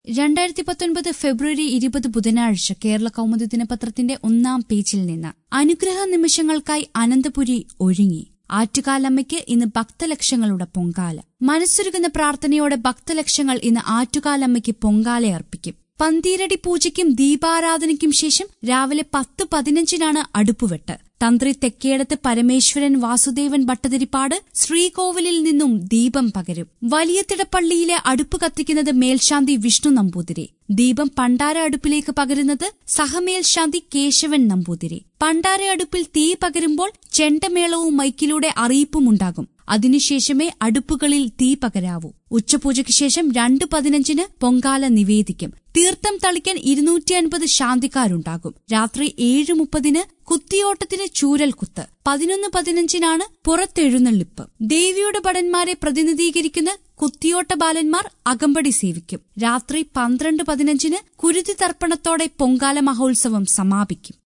രണ്ടായിരത്തി പത്തൊൻപത് ഫെബ്രുവരി ഇരുപത് ബുധനാഴ്ച കേരള കൗമുദി ദിനപത്രത്തിന്റെ ഒന്നാം പേജിൽ നിന്ന് അനുഗ്രഹ നിമിഷങ്ങൾക്കായി അനന്തപുരി ഒരുങ്ങി ആറ്റുകാലമ്മയ്ക്ക് ഇന്ന് ഭക്തലക്ഷങ്ങളുടെ പൊങ്കാല മനസ്സുരുകുന്ന പ്രാർത്ഥനയോടെ ഭക്തലക്ഷങ്ങൾ ഇന്ന് ആറ്റുകാലമ്മയ്ക്ക് പൊങ്കാല അർപ്പിക്കും പന്തീരടി പൂജയ്ക്കും ദീപാരാധനയ്ക്കും ശേഷം രാവിലെ പത്ത് പതിനഞ്ചിനാണ് അടുപ്പുവെട്ട് തന്ത്രി തെക്കേടത്ത് പരമേശ്വരൻ വാസുദേവൻ ഭട്ടതിരിപ്പാട് ശ്രീകോവിലിൽ നിന്നും ദീപം പകരും വലിയ തിടപ്പള്ളിയിലെ അടുപ്പ് കത്തിക്കുന്നത് മേൽശാന്തി വിഷ്ണു നമ്പൂതിരി ദീപം പണ്ടാര അടുപ്പിലേക്ക് പകരുന്നത് സഹമേൽശാന്തി കേശവൻ നമ്പൂതിരി പണ്ടാര അടുപ്പിൽ തീ പകരുമ്പോൾ ചെണ്ടമേളവും മൈക്കിലൂടെ അറിയിപ്പുമുണ്ടാകും അതിനുശേഷമേ അടുപ്പുകളിൽ തീ പകരാവൂ ഉച്ചപൂജയ്ക്ക് ശേഷം രണ്ട് പതിനഞ്ചിന് പൊങ്കാല നിവേദിക്കും തീർത്ഥം തളിക്കാൻ ഇരുന്നൂറ്റി അൻപത് ശാന്തിക്കാരുണ്ടാകും രാത്രി ഏഴ് മുപ്പതിന് കുത്തിയോട്ടത്തിന് ചൂരൽ കുത്ത് പതിനൊന്ന് പതിനഞ്ചിനാണ് പുറത്തെഴുന്നള്ളിപ്പ് ദേവിയുടെ ഭടന്മാരെ പ്രതിനിധീകരിക്കുന്ന കുത്തിയോട്ട ബാലന്മാർ അകമ്പടി സേവിക്കും രാത്രി പന്ത്രണ്ട് പതിനഞ്ചിന് കുരുതി തർപ്പണത്തോടെ പൊങ്കാല മഹോത്സവം സമാപിക്കും